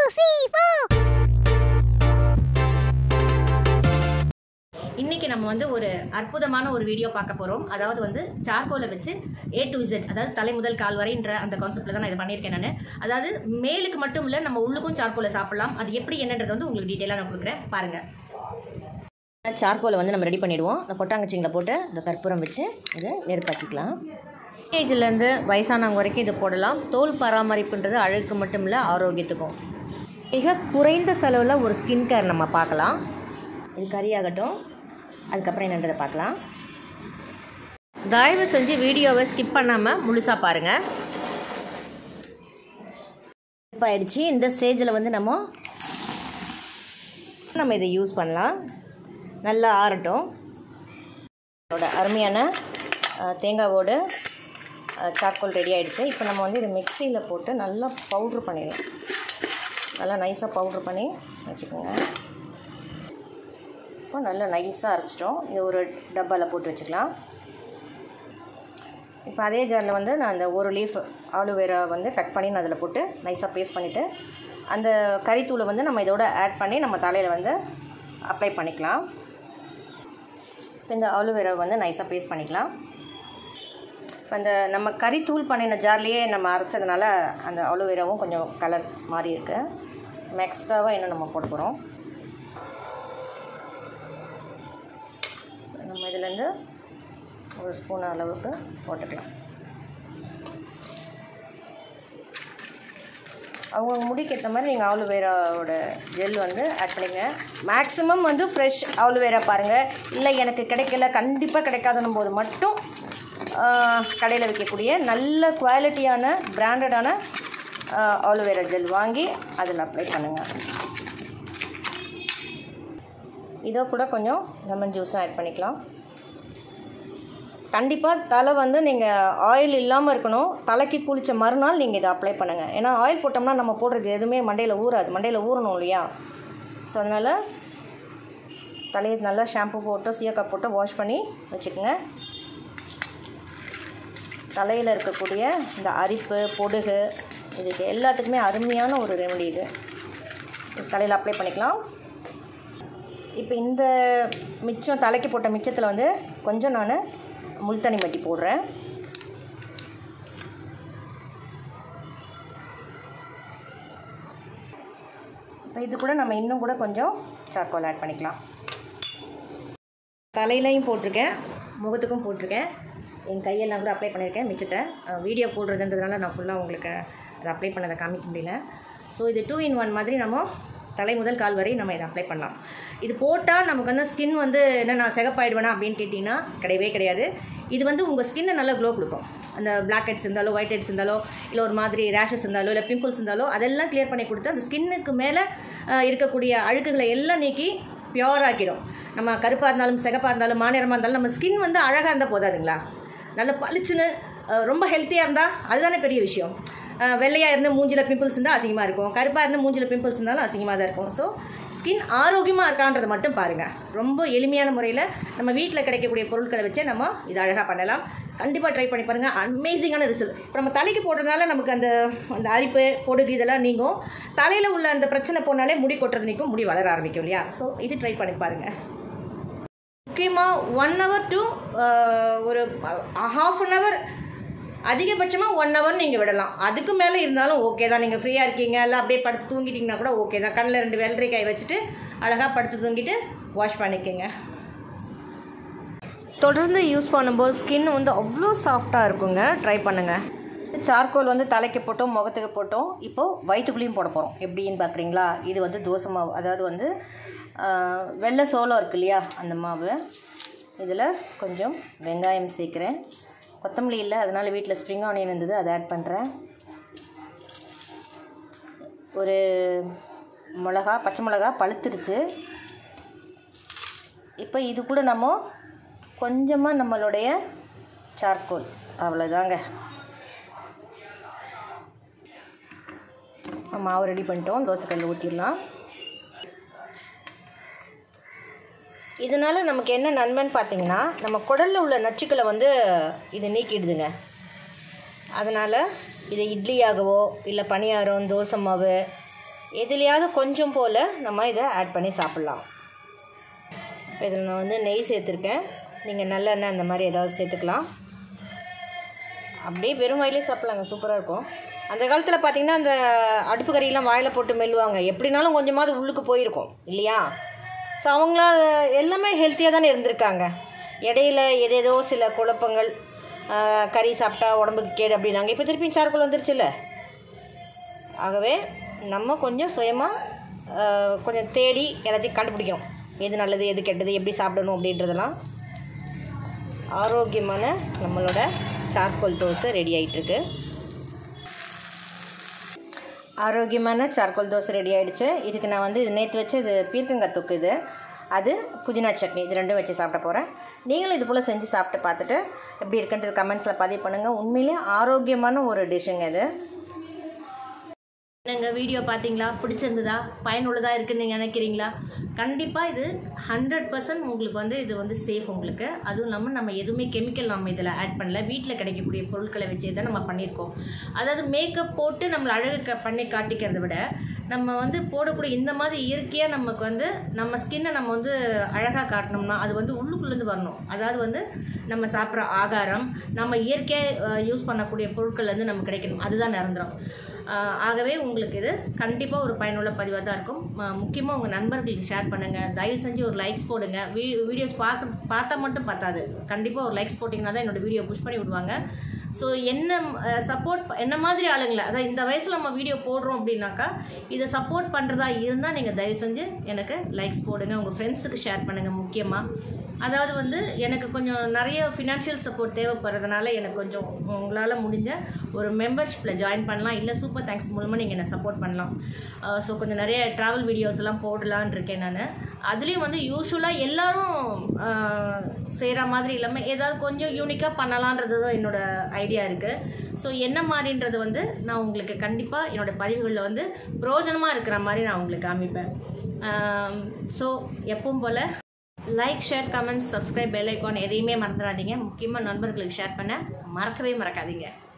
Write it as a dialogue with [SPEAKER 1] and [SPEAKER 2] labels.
[SPEAKER 1] three, four.
[SPEAKER 2] இன்னைக்கு நம்ம வந்து ஒரு அற்புதமான ஒரு வீடியோ பார்க்க போகிறோம் அதாவது வந்து சார்கோலை வச்சு ஏ டு Z அதாவது தலை முதல் கால் வரைன்ற அந்த கான்செப்ட்டில் தான் நான் இதை பண்ணியிருக்கேன் நான் அதாவது மேலுக்கு மட்டும் இல்லை நம்ம உள்ளுக்கும் சார்கோலை சாப்பிடலாம் அது எப்படி என்னன்றது வந்து உங்களுக்கு டீட்டெயிலாக நான் கொடுக்குறேன் பாருங்கள் சார்கோலை வந்து நம்ம ரெடி பண்ணிடுவோம் இந்த கொட்டாங்கச்சிங்களை போட்டு இந்த கற்பூரம் வச்சு இதை நெருப்பாக்கிக்கலாம் ஏஜ்லேருந்து வயசானவங்க வரைக்கும் இது போடலாம் தோல் பராமரிப்புன்றது அழகுக்கு மட்டும் இல்லை ஆரோக்கியத்துக்கும் மிக குறைந்த செலவில் ஒரு ஸ்கின் கேர் நம்ம பார்க்கலாம் இது கறியாகட்டும் அதுக்கப்புறம் என்னன்றதை பார்க்கலாம் தயவு செஞ்சு வீடியோவை ஸ்கிப் பண்ணாமல் முழுசாக பாருங்கள் இப்போ ஆயிடுச்சு இந்த ஸ்டேஜில் வந்து நம்ம நம்ம இதை யூஸ் பண்ணலாம் நல்லா ஆறட்டும் இதோட அருமையான அஹ், தேங்காவோட சாக்கோல் ரெடி ஆகிடுச்சு இப்போ நம்ம வந்து இதை மிக்சியில் போட்டு நல்லா பவுட்ரு பண்ணிடலாம் நல்லா நைஸாக பவுட்ரு பண்ணி வச்சுக்கோங்க இப்போ நல்லா நைஸாக அரைச்சிட்டோம் இது ஒரு டப்பாவில் போட்டு வச்சுக்கலாம் இப்போ அதே ஜாரில் வந்து நான் அந்த ஒரு லீஃப் ஆலுவேரா வந்து கட் பண்ணி நான் அதில் போட்டு நைஸாக பேஸ்ட் பண்ணிவிட்டு அந்த கறித்தூளை வந்து நம்ம இதோட ஆட் பண்ணி நம்ம தலையில் வந்து அப்ளை பண்ணிக்கலாம் இப்போ இந்த ஆலுவேரா வந்து நைஸாக பேஸ்ட் பண்ணிக்கலாம் இப்போ அந்த நம்ம கறித்தூள் பண்ணின ஜார்லேயே நம்ம அரைச்சதுனால அந்த ஆலுவேராவும் கொஞ்சம் கலர் மாறி இருக்கு எக்ஸ்ட்ராவாக இன்னும் நம்ம போட போகிறோம் நம்ம இதுலேருந்து ஒரு ஸ்பூன் அளவுக்கு போட்டுக்கலாம் அவங்க முடிக்கு ஏற்ற மாதிரி நீங்கள் ஆலுவேராவோட ஜெல் வந்து ஆட் பண்ணிங்க மேக்ஸிமம் வந்து ஃப்ரெஷ் ஆலுவேரா பாருங்கள் இல்லை எனக்கு கிடைக்கல கண்டிப்பாக கிடைக்காதுன்னும் போது மட்டும் கடையில் விற்கக்கூடிய நல்ல குவாலிட்டியான பிராண்டடான ஆலுவேரா ஜெல் வாங்கி அதில் அப்ளை பண்ணுங்கள் இதோ கூட கொஞ்சம் லெமன் ஜூஸும் ஆட் பண்ணிக்கலாம் கண்டிப்பாக தலை வந்து நீங்கள் ஆயில் இல்லாமல் இருக்கணும் தலைக்கு குளித்த மறுநாள் நீங்கள் இதை அப்ளை பண்ணுங்கள் ஏன்னா ஆயில் போட்டோம்னா நம்ம போடுறது எதுவுமே மண்டையில் ஊறாது மண்டையில் ஊறணும் இல்லையா ஸோ அதனால் தலையை நல்லா ஷாம்பு போட்டு சீயக்காய் போட்டு வாஷ் பண்ணி வச்சுக்கோங்க தலையில் இருக்கக்கூடிய இந்த அரிப்பு பொடுகு இதுக்கு எல்லாத்துக்குமே அருமையான ஒரு ரெமெடி இது தலையில் அப்ளை பண்ணிக்கலாம் இப்போ இந்த மிச்சம் தலைக்கு போட்ட மிச்சத்தில் வந்து கொஞ்சம் நான் முள்தனி மட்டி போடுறேன் இப்போ இது கூட நம்ம இன்னும் கூட கொஞ்சம் சார்கோல் ஆட் பண்ணிக்கலாம் தலையிலையும் போட்டிருக்கேன் முகத்துக்கும் போட்டிருக்கேன் என் கையெல்லாம் கூட அப்ளை பண்ணியிருக்கேன் மிச்சத்தை வீடியோ போடுறதுன்றதுனால நான் ஃபுல்லாக உங்களுக்கு அதை அப்ளை பண்ணதை காமிக்க முடியல ஸோ இது டூ இன் ஒன் மாதிரி நம்ம தலை முதல் கால் வரை நம்ம இதை அப்ளை பண்ணலாம் இது போட்டால் நமக்கு வந்து ஸ்கின் வந்து என்ன நான் சிகப்பாயிடுவேனா அப்படின்னு கேட்டிங்கன்னா கிடையவே கிடையாது இது வந்து உங்கள் ஸ்கின்னை நல்லா க்ளோ கொடுக்கும் அந்த பிளாக் ஹெட்ஸ் இருந்தாலோ ஒயிட் ஹெட்ஸ் இருந்தாலோ இல்லை ஒரு மாதிரி ரேஷஸ் இருந்தாலோ இல்லை பிம்பிள்ஸ் இருந்தாலோ அதெல்லாம் கிளியர் பண்ணி கொடுத்து அந்த ஸ்கின்னுக்கு மேலே இருக்கக்கூடிய அழுக்குகளை எல்லாம் நீக்கி பியோர் ஆக்கிடும் நம்ம கருப்பாக இருந்தாலும் சிகப்பாக இருந்தாலும் மாநிறமாக இருந்தாலும் நம்ம ஸ்கின் வந்து அழகாக இருந்தால் போதாதுங்களா நல்ல பளிச்சுன்னு அஹ், ரொம்ப ஹெல்த்தியாக இருந்தால் அதுதானே பெரிய விஷயம் அஹ், வெள்ளையாக இருந்து மூஞ்சில் பிம்பிள்ஸ் இருந்தால் அசிங்கமாக இருக்கும் கருப்பாக இருந்து மூஞ்சில் பிம்பிள்ஸ் இருந்தாலும் அசிங்கமாக தான் இருக்கும் ஸோ ஸ்கின் ஆரோக்கியமாக இருக்கான்றதை மட்டும் பாருங்கள் ரொம்ப எளிமையான முறையில் நம்ம வீட்டில் கிடைக்கக்கூடிய பொருட்களை வச்சே நம்ம இதை அழகாக பண்ணலாம் கண்டிப்பாக ட்ரை பண்ணி பாருங்கள் அமேசிங்கான ரிசல்ட் இப்போ நம்ம தலைக்கு போடுறதுனால நமக்கு அந்த அந்த அரிப்பு பொடுகு இதெல்லாம் நீங்கும் தலையில் உள்ள அந்த பிரச்சனை போனாலே முடி கொட்டுறது நீக்கும் முடி வளர ஆரம்பிக்கும் இல்லையா ஸோ இது ட்ரை பண்ணி பாருங்கள் முக்கியமாக ஒன் ஹவர் டு ஒரு ஹாஃப் அன் ஹவர் அதிகபட்சமாக ஒன் ஹவர் நீங்கள் விடலாம் அதுக்கு மேலே இருந்தாலும் ஓகே தான் நீங்கள் ஃப்ரீயாக இருக்கீங்க இல்லை அப்படியே படுத்து தூங்கிட்டீங்கன்னா கூட ஓகே தான் கண்ணில் ரெண்டு வெள்ளரிக்காய் வச்சுட்டு அழகாக படுத்து தூங்கிட்டு வாஷ் பண்ணிக்கோங்க தொடர்ந்து யூஸ் பண்ணும்போது ஸ்கின் வந்து அவ்வளோ சாஃப்டாக இருக்குங்க ட்ரை பண்ணுங்கள் சார்கோல் வந்து தலைக்கு போட்டோம் முகத்துக்கு போட்டோம் இப்போது வயிற்றுக்குள்ளேயும் போட போகிறோம் எப்படின்னு பார்க்குறீங்களா இது வந்து தோசை மாவு அதாவது வந்து ஆஹ், வெள்ளை சோளம் இருக்கு இல்லையா அந்த மாவு இதில் கொஞ்சம் வெங்காயம் சேர்க்குறேன் கொத்தமல்லி இல்லை அதனால் வீட்டில் ஸ்ப்ரிங் ஆனியன் இருந்தது அதை ஆட் பண்ணுறேன் ஒரு மிளகா பச்சை மிளகா பழுத்துருச்சு இப்போ இது கூட நம்ம கொஞ்சமாக நம்மளுடைய சார்கோல் அவ்வளோதாங்க மாவு ரெடி பண்ணிட்டோம் தோசைக்கல்ல ஊற்றிடலாம் இதனால் நமக்கு என்ன நன்மைன்னு பார்த்தீங்கன்னா நம்ம குடலில் உள்ள நச்சுக்களை வந்து இது நீக்கிடுதுங்க அதனால் இதை இட்லியாகவோ இல்லை பணியாரம் தோசை மாவு எதுலையாவது கொஞ்சம் போல் நம்ம இதை ஆட் பண்ணி சாப்பிட்லாம் இப்போ இதில் நான் வந்து நெய் சேர்த்துருக்கேன் நீங்கள் நல்லெண்ணெய் அந்த மாதிரி ஏதாவது சேர்த்துக்கலாம் அப்படியே வெறும் வாயிலே சாப்பிட்லாங்க சூப்பராக இருக்கும் அந்த காலத்தில் பார்த்தீங்கன்னா அந்த அடுப்பு கறியெல்லாம் வாயில் போட்டு மெல்லுவாங்க எப்படினாலும் கொஞ்சமாவது உள்ளுக்கு போயிருக்கும் இல்லையா ஸோ அவங்களாம் எல்லாமே ஹெல்த்தியாக தானே இருந்திருக்காங்க இடையில ஏதேதோ சில குழப்பங்கள் ஆஹ், கறி சாப்பிட்டா உடம்புக்கு கேடு அப்படின்னாங்க இப்போ திருப்பியும் சார்கோல் வந்துருச்சுல்ல ஆகவே நம்ம கொஞ்சம் சுயமாக கொஞ்சம் தேடி எல்லாத்தையும் கண்டுபிடிக்கணும் எது நல்லது எது கெட்டது எப்படி சாப்பிடணும் அப்படின்றதெல்லாம் ஆரோக்கியமான நம்மளோட சார்கோல் தோசை ரெடி ஆகிட்டுருக்கு ஆரோக்கியமான சார்கோல் தோசை ரெடி ஆயிடுச்சு இதுக்கு நான் வந்து இது நேற்று வச்சு இது பீர்க்கங்காய் தொக்கு இது அது புதினா சட்னி இது ரெண்டும் வச்சு சாப்பிட போகிறேன் நீங்களும் இது போல் செஞ்சு சாப்பிட்டு பார்த்துட்டு எப்படி இருக்குன்றது கமெண்ட்ஸில் பதிவு பண்ணுங்கள் உண்மையிலேயே ஆரோக்கியமான ஒரு டிஷ்ஷுங்க இது என்னங்க வீடியோ பார்த்தீங்களா பிடிச்சிருந்ததா பயனுள்ளதாக இருக்குன்னு நீங்கள் நினைக்கிறீங்களா கண்டிப்பாக இது ஹண்ட்ரட் பர்சன்ட் உங்களுக்கு வந்து இது வந்து சேஃப் உங்களுக்கு அதுவும் இல்லாமல் நம்ம எதுவுமே கெமிக்கல் நம்ம இதில் ஆட் பண்ணல வீட்டில் கிடைக்கக்கூடிய பொருட்களை வச்சே தான் நம்ம பண்ணியிருக்கோம் அதாவது மேக்கப் போட்டு நம்மளை அழகு க பண்ணி காட்டிக்கிறத விட நம்ம வந்து போடக்கூடிய இந்த மாதிரி இயற்கையாக நமக்கு வந்து நம்ம ஸ்கின்னை நம்ம வந்து அழகாக காட்டினோம்னா அது வந்து உள்ளுக்குள்ளேருந்து வரணும் அதாவது வந்து நம்ம சாப்பிட்ற ஆகாரம் நம்ம இயற்கையாக யூஸ் பண்ணக்கூடிய பொருட்கள்லேருந்து நமக்கு கிடைக்கணும் அதுதான் நிரந்தரம் ஆஹ் ஆகவே உங்களுக்கு இது கண்டிப்பாக ஒரு பயனுள்ள பதிவாக தான் இருக்கும் முக்கியமாக உங்கள் நண்பர்களுக்கு ஷேர் பண்ணுங்கள் தயவு செஞ்சு ஒரு லைக்ஸ் போடுங்க வீ வீடியோஸ் பார்க்க பார்த்தா மட்டும் பத்தாது கண்டிப்பாக ஒரு லைக்ஸ் போட்டிங்கன்னா தான் என்னோடய வீடியோ புஷ் பண்ணி விடுவாங்க ஸோ என்ன சப்போர்ட் என்ன மாதிரி ஆளுங்களை அதான் இந்த வயசில் நம்ம வீடியோ போடுறோம் அப்படின்னாக்கா இதை சப்போர்ட் பண்ணுறதா இருந்தால் நீங்கள் தயவு செஞ்சு எனக்கு லைக்ஸ் போடுங்க உங்கள் ஃப்ரெண்ட்ஸுக்கு ஷேர் பண்ணுங்கள் முக்கியமாக அதாவது வந்து எனக்கு கொஞ்சம் நிறைய ஃபினான்ஷியல் சப்போர்ட் தேவைப்படுறதுனால எனக்கு கொஞ்சம் உங்களால் முடிஞ்ச ஒரு மெம்பர்ஷிப்பில் ஜாயின் பண்ணலாம் இல்லை சூப்பர் தேங்க்ஸ் மூலமாக நீங்கள் என்னை சப்போர்ட் பண்ணலாம் ஸோ கொஞ்சம் நிறைய ட்ராவல் வீடியோஸ் எல்லாம் போடலான்னு இருக்கேன் நான் அதுலேயும் வந்து யூஸ்வலாக எல்லாரும் செய்கிற மாதிரி இல்லாமல் ஏதாவது கொஞ்சம் யூனிக்காக பண்ணலான்றது தான் என்னோட ஐடியா இருக்குது ஸோ என்ன மாதிரின்றது வந்து நான் உங்களுக்கு கண்டிப்பாக என்னோட பதிவுகளில் வந்து பிரோஜனமாக இருக்கிற மாதிரி நான் உங்களுக்கு காமிப்பேன் ஸோ எப்பவும் போல் like share comment subscribe bell icon எதையுமே மறந்துடாதீங்க முக்கியமாக நண்பர்களுக்கு ஷேர் பண்ண மறக்கவே மறக்காதீங்க